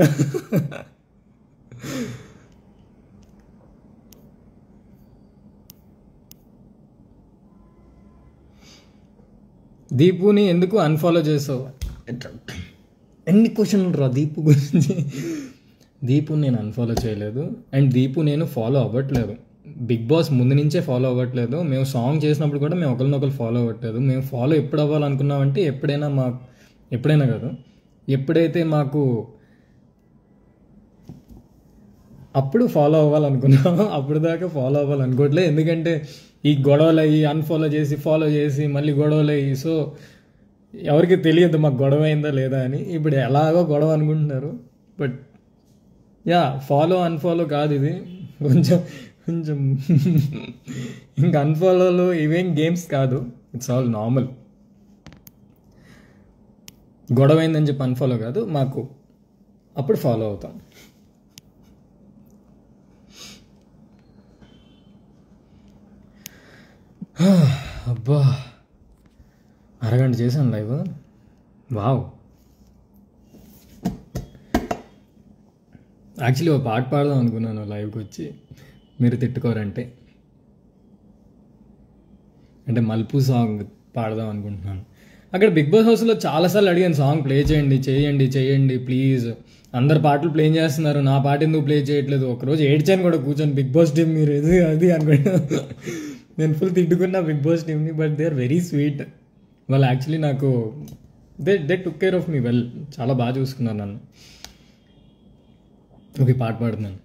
Speaker 1: దీపుని ఎందుకు అన్ఫాలో చేసావు ఎన్ని క్వశ్చన్లు రా దీపు గురించి దీపు నేను అన్ఫాలో చేయలేదు అండ్ దీపు నేను ఫాలో అవ్వట్లేదు బిగ్ బాస్ ముందు నుంచే ఫాలో అవ్వట్లేదు మేము సాంగ్ చేసినప్పుడు కూడా మేము ఒకరినొకరు ఫాలో అవ్వట్లేదు మేము ఫాలో ఎప్పుడు అవ్వాలనుకున్నామంటే ఎప్పుడైనా మా ఎప్పుడైనా కాదు ఎప్పుడైతే మాకు అప్పుడు ఫాలో అవ్వాలనుకున్నాము అప్పుడు దాకా ఫాలో అవ్వాలనుకోవట్లేదు ఎందుకంటే ఈ గొడవలు అయ్యి అన్ఫాలో చేసి ఫాలో చేసి మళ్ళీ గొడవలు అయ్యి సో ఎవరికి తెలియదు మాకు గొడవ అయిందా లేదా అని ఇప్పుడు ఎలాగో గొడవ అనుకుంటున్నారు బట్ యా ఫాలో అన్ఫాలో కాదు ఇది కొంచెం కొంచెం ఇంకా అన్ఫాలోలో ఇవేం గేమ్స్ కాదు ఇట్స్ ఆల్ నార్మల్ గొడవ అయిందని చెప్పి అన్ఫాలో కాదు మాకు అప్పుడు ఫాలో అవుతాం అబ్బా అరగంట చేశాను లైవ్ వావ్ యాక్చువల్లీ ఒక పాట పాడదాం అనుకున్నాను లైవ్కి వచ్చి మీరు తిట్టుకోరంటే అంటే మల్పు సాంగ్ పాడదాం అనుకుంటున్నాను అక్కడ బిగ్ బాస్ హౌస్లో చాలాసార్లు అడిగాను సాంగ్ ప్లే చేయండి చేయండి చేయండి ప్లీజ్ అందరు పాటలు ప్లే చేస్తున్నారు నా పాట ఎందుకు ప్లే చేయట్లేదు ఒకరోజు ఏడ్చాను కూడా కూర్చొని బిగ్ బాస్ టీమ్ మీరు ఇది అది అనుకుంటా నేను ఫుల్ తిట్టుకున్నా బిగ్ బాస్ టీమ్ని but they are very sweet వాళ్ళు యాక్చువల్లీ నాకు they they took care of me well చాలా బాగా చూసుకున్నారు నన్ను ఓకే పాట పాడుతున్నాను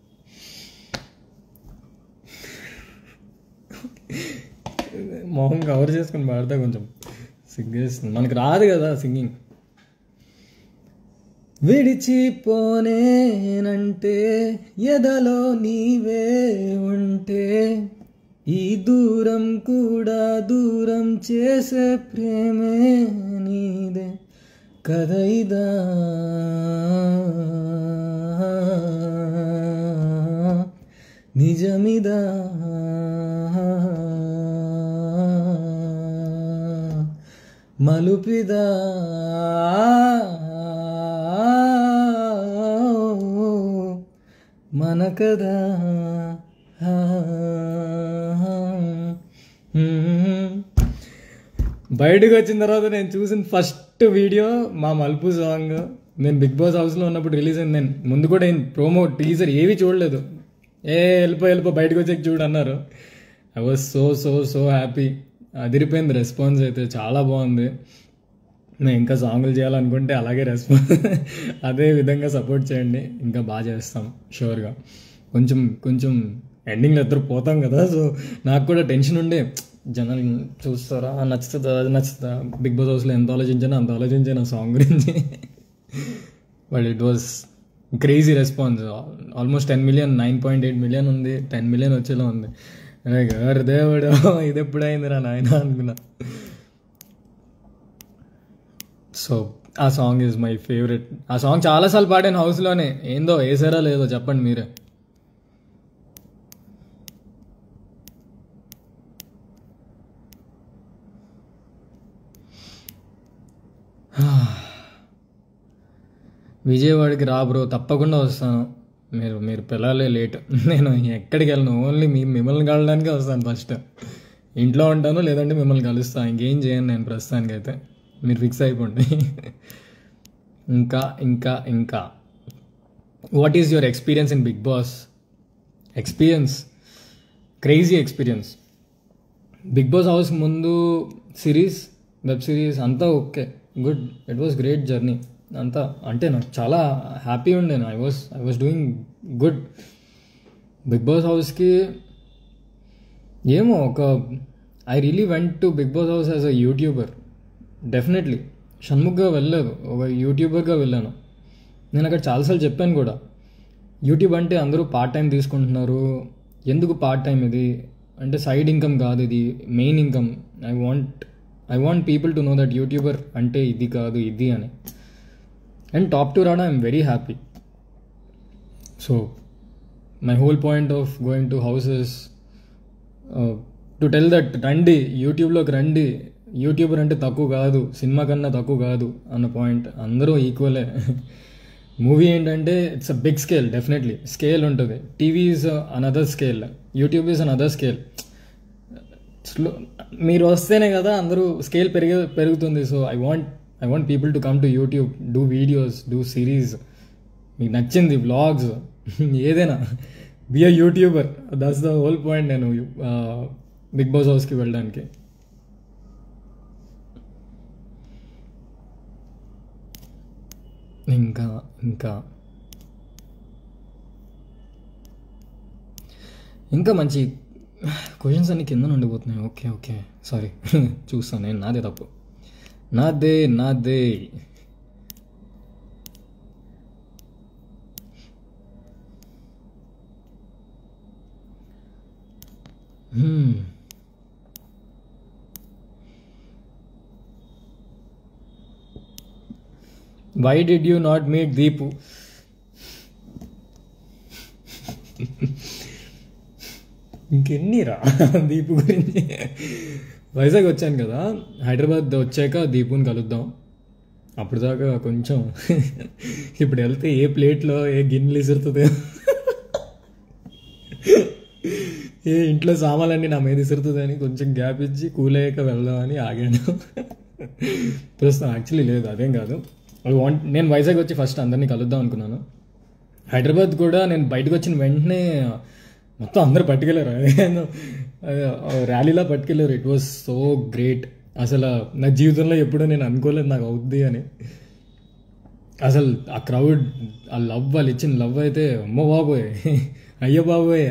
Speaker 1: మొహం కవర్ చేసుకుని పాడితే కొంచెం సిగ్గేస్తుంది మనకు రాదు కదా సింగింగ్ విడిచిపోనేనంటే ఎదలో నీవే ఉంటే ఈ దూరం కూడా దూరం చేసే ప్రేమే నీదే కదైదా నిజమిదా మలుపిదా మన కదా బయటకు వచ్చిన తర్వాత నేను చూసిన ఫస్ట్ వీడియో మా మలుపు సాంగ్ నేను బిగ్ బాస్ హౌస్లో ఉన్నప్పుడు రిలీజ్ అయింది నేను ముందు కూడా ఏం ప్రోమో టీజర్ ఏవి చూడలేదు ఏ వెళ్ళిపో వెళ్ళిపో బయటకు వచ్చాక చూడు అన్నారు I was so so so happy అదిరిపోయింది రెస్పాన్స్ అయితే చాలా బాగుంది నేను ఇంకా సాంగ్లు చేయాలనుకుంటే అలాగే రెస్పాన్స్ అదే విధంగా సపోర్ట్ చేయండి ఇంకా బాగా చేస్తాం షూర్గా కొంచెం కొంచెం ఎండింగ్లో ఇద్దరు పోతాం కదా సో నాకు కూడా టెన్షన్ ఉండే జనాలు చూస్తారా నచ్చుతుందా అది నచ్చుతుందా బిగ్ బాస్ హౌస్లో ఎంత ఆలోచించానో అంత ఆలోచించాను ఆ సాంగ్ గురించి but it was crazy response almost ten million nine point eight million ఉంది టెన్ మిలియన్ వచ్చేలా ఉంది అరే గారు దేవుడు ఇది ఎప్పుడైందిరా నాయన అనుకున్నా సో ఆ సాంగ్ ఈజ్ మై ఫేవరెట్ ఆ సాంగ్ చాలాసార్లు పాడాను హౌస్లోనే ఏందో వేసారా లేదో చెప్పండి మీరే విజయవాడకి రా బ్రో తప్పకుండా వస్తాను మీరు మీరు పిల్లలే లేట్ నేను ఎక్కడికి వెళ్ళను ఓన్లీ మీ మిమ్మల్ని కలడానికే వస్తాను ఫస్ట్ ఇంట్లో ఉంటాను లేదంటే మిమ్మల్ని కలుస్తాను ఇంకేం చేయను నేను ప్రస్తుతానికైతే మీరు ఫిక్స్ అయిపోండి ఇంకా ఇంకా ఇంకా what is your experience in Bigg Boss experience crazy experience Bigg Boss house ముందు సిరీస్ వెబ్ సిరీస్ అంతా okay good it was great journey అంతా అంటే నాకు చాలా హ్యాపీ ఉండే I was I was doing good Bigg Boss హౌస్కి ఏమో ఒక I really went to Bigg Boss house as a YouTuber definitely షణ్ముఖ్గా వెళ్ళలేదు ఒక యూట్యూబర్గా వెళ్ళాను నేను అక్కడ చాలాసార్లు చెప్పాను కూడా యూట్యూబ్ అంటే అందరూ పార్ట్ టైం తీసుకుంటున్నారు ఎందుకు పార్ట్ టైం ఇది అంటే సైడ్ ఇన్కమ్ కాదు ఇది main income I want I want people to know that YouTuber అంటే ఇది కాదు ఇది అని అండ్ టాప్ టు రావడం I'm very happy so my whole point of going to houses to tell that రండి యూట్యూబ్లోకి రండి యూట్యూబర్ అంటే తక్కువ కాదు సినిమా కన్నా తక్కువ కాదు అన్న పాయింట్ అందరూ ఈక్వలే మూవీ ఏంటంటే it's a big scale definitely scale ఉంటుంది TV is another scale YouTube is another scale slow మీరు వస్తేనే కదా అందరూ స్కేల్ పెరిగే పెరుగుతుంది so I want I want people to come to YouTube do videos do series మీకు నచ్చింది వ్లాగ్స్ ఏదైనా be a YouTuber that's the whole point నేను బిగ్ బాస్ హౌస్కి వెళ్ళడానికి ఇంకా ఇంకా ఇంకా మంచి క్వశ్చన్స్ అన్ని కింద ఉండిపోతున్నాయి ఓకే ఓకే సారీ చూస్తాను నేను నాదే తప్పు నాదే నాదే Hmm. Why did you not meet Deepu? ఇంకెన్నిరా Deepu గురించి వైజాగ్ వచ్చాను కదా హైదరాబాద్ వచ్చాక దీపుని కలుద్దాం అప్పుడు దాకా కొంచెం ఇప్పుడు వెళ్తే ఏ ప్లేట్లో ఏ గిన్నెలు ఇసురుతుందో ఏ ఇంట్లో సామాన్లన్నీ నా మీద ఇసురుతుందని కొంచెం గ్యాప్ ఇచ్చి కూల్ అయ్యాక వెళ్దామని ఆగాను ప్రస్తుతం యాక్చువల్లీ లేదు అదేం కాదు అది వాంట్ నేను వైజాగ్ వచ్చి ఫస్ట్ అందరినీ కలుద్దాం అనుకున్నాను హైదరాబాద్ కూడా నేను బయటకు వచ్చిన వెంటనే మొత్తం అందరూ పట్టుకెళ్ళారు నేను ర్యాలీలా పట్టుకెళ్ళారు ఇట్ వాస్ సో గ్రేట్ అసలు నా జీవితంలో ఎప్పుడూ నేను అనుకోలేదు నాకు అవుద్ది అని అసలు ఆ క్రౌడ్ ఆ లవ్ వాళ్ళు ఇచ్చిన లవ్ అయితే అమ్మ బాబోయ్ అయ్యో బాబోయ్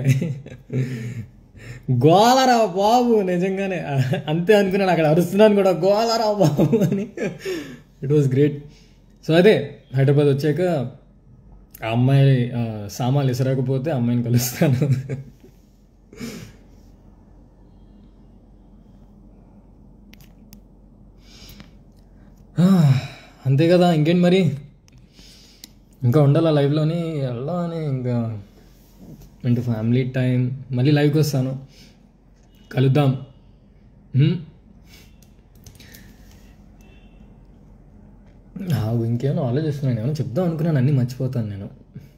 Speaker 1: గోలరా బాబు నిజంగానే అంతే అనుకున్నాను అక్కడ అరుస్తున్నాను కూడా గోలరా బాబు అని ఇట్ వాస్ గ్రేట్ సో అదే హైదరాబాద్ వచ్చాక ఆ అమ్మాయి సామాన్లు ఇసరకపోతే అమ్మాయిని కలుస్తాను అంతే కదా ఇంకేంటి మరి ఇంకా ఉండాలి లైవ్లోని వెళ్ళాలని ఇంకా అంటే ఫ్యామిలీ టైం మళ్ళీ లైవ్కి వస్తాను కలుద్దాం ఇంకేమైనా ఆలోచిస్తున్నాను ఏమైనా చెప్దాం అనుకున్నాను అన్నీ మర్చిపోతాను నేను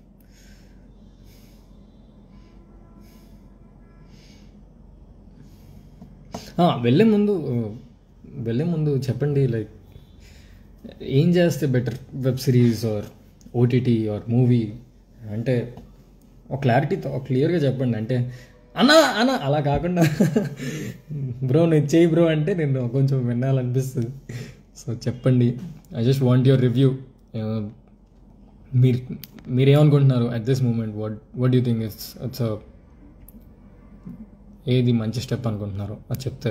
Speaker 1: వెళ్ళే ముందు వెళ్ళే ముందు చెప్పండి లైక్ ఏం చేస్తే better web series or OTT or movie అంటే ఒక క్లారిటీతో క్లియర్గా చెప్పండి అంటే అన్నా అన్న అలా కాకుండా బ్రో నేను చేయి బ్రో అంటే నేను కొంచెం వినాలనిపిస్తుంది సో చెప్పండి I just want your review మీరు మీరేమనుకుంటున్నారు at this moment what what you think it's it's ఏది మంచి స్టెప్ అనుకుంటున్నారు అది చెప్తే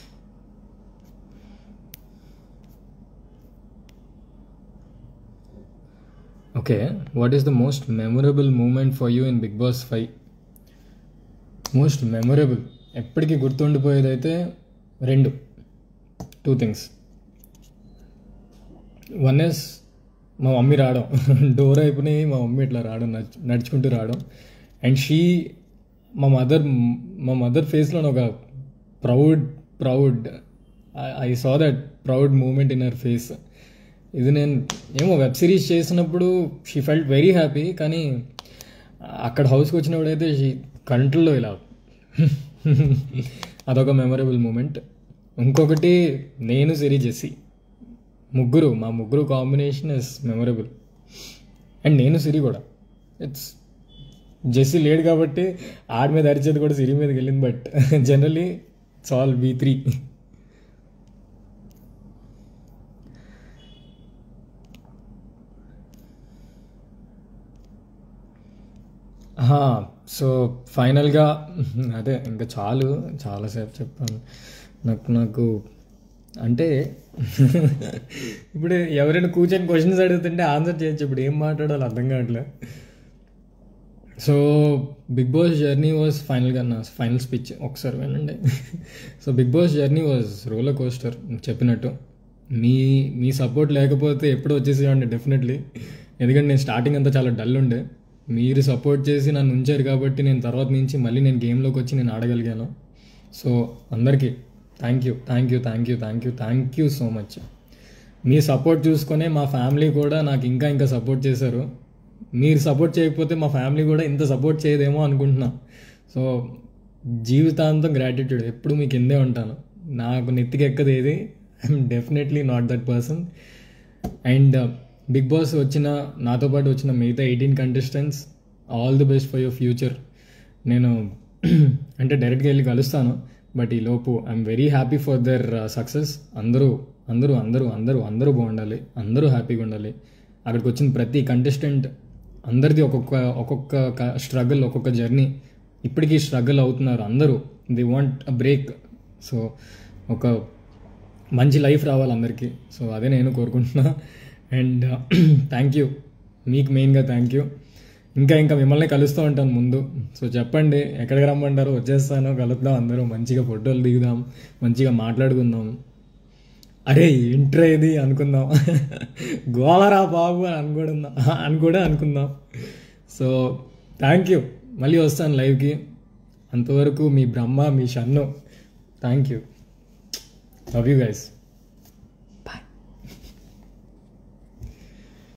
Speaker 1: okay what is the most memorable moment for you in Bigg Boss five most memorable ఎప్పటికీ గుర్తుండిపోయేది అయితే రెండు టూ థింగ్స్ వన్ ఇస్ మా మమ్మీ రావడం డోర్ అయిపోయి మా మమ్మీ ఇట్లా రావడం నడుచుకుంటూ రావడం అండ్ షీ మా మదర్ మా మదర్ ఫేస్లో ఒక proud proud I saw that proud moment in her face ఇది నేను ఏమో వెబ్ సిరీస్ చేసినప్పుడు షీ ఫెల్ట్ వెరీ హ్యాపీ కానీ అక్కడ హౌస్కి వచ్చినప్పుడు అయితే షీ కంట్రోల్లో ఇలా అదొక మెమరబుల్ మూమెంట్ ఇంకొకటి నేను సిరీ జెస్సీ ముగ్గురు మా ముగ్గురు కాంబినేషన్ ఇస్ మెమొరబుల్ అండ్ నేను సిరి కూడా ఇట్స్ జెస్సీ లేడు కాబట్టి ఆడి మీద అరిచేది కూడా సిరి మీదకి వెళ్ళింది but generally it's all be three so ఫైనల్గా అదే ఇంకా చాలు చాలాసేపు చెప్పాను నాకు నాకు అంటే ఇప్పుడు ఎవరైనా కూర్చొని క్వశ్చన్స్ అడుగుతుంటే ఆన్సర్ చేయొచ్చు ఇప్పుడు ఏం మాట్లాడాలో అర్థం కావట్లే so Bigg Boss journey was ఫైనల్గా నా ఫైనల్ స్పీచ్ ఒకసారి వినండి so Bigg Boss journey was roller coaster చెప్పినట్టు మీ మీ సపోర్ట్ లేకపోతే ఎప్పుడు వచ్చేసేవాడిని డెఫినెట్లీ ఎందుకంటే నేను స్టార్టింగ్ అంతా చాలా డల్ ఉండే మీరు సపోర్ట్ చేసి నన్ను ఉంచారు కాబట్టి నేను తర్వాత నుంచి మళ్ళీ నేను గేమ్లోకి వచ్చి నేను ఆడగలిగాను సో అందరికీ thank you thank you thank you thank you thank you so much మీ సపోర్ట్ చూసుకొనే మా ఫ్యామిలీ కూడా నాకు ఇంకా ఇంకా సపోర్ట్ చేశారు మీరు సపోర్ట్ చేయకపోతే మా ఫ్యామిలీ కూడా ఇంత సపోర్ట్ చేయదేమో అనుకుంటున్నా సో జీవితాంతం గ్రాటిట్యూడ్ ఎప్పుడు మీకు కిందే ఉంటాను నాకు నెత్తికెక్కదు ఏది I'm definitely not that person and Bigg Boss వచ్చిన నాతో పాటు వచ్చిన మిగతా eighteen contestants all the best for your future నేను అంటే డైరెక్ట్గా వెళ్ళి కలుస్తాను బట్ ఈ లోపు I'm very happy for their success అందరూ అందరూ అందరూ అందరూ అందరూ బాగుండాలి అందరూ హ్యాపీగా ఉండాలి అక్కడికి వచ్చిన ప్రతి కంటెస్టెంట్ అందరిది ఒక్కొక్క ఒక్కొక్క స్ట్రగుల్ ఒక్కొక్క జర్నీ ఇప్పటికీ స్ట్రగుల్ అవుతున్నారు అందరూ they want a break so ఒక మంచి లైఫ్ రావాలి అందరికీ సో అదే నేను కోరుకుంటున్నా అండ్ థ్యాంక్ యూ మీకు మెయిన్గా థ్యాంక్ యూ ఇంకా ఇంకా మిమ్మల్ని కలుస్తూ ఉంటాను ముందు సో చెప్పండి ఎక్కడికి రమ్మంటారో వచ్చేస్తాను కలుద్దాం అందరూ మంచిగా ఫోటోలు దిగుదాం మంచిగా మాట్లాడుకుందాం అరే ఏంట్రా ఇది అనుకుందాం గోలరా బాబు అని అనుకుందాం అని కూడా అనుకుందాం సో థ్యాంక్ యూ మళ్ళీ వస్తాను లైవ్కి అంతవరకు మీ బ్రహ్మ మీ Shannu thank you love you guys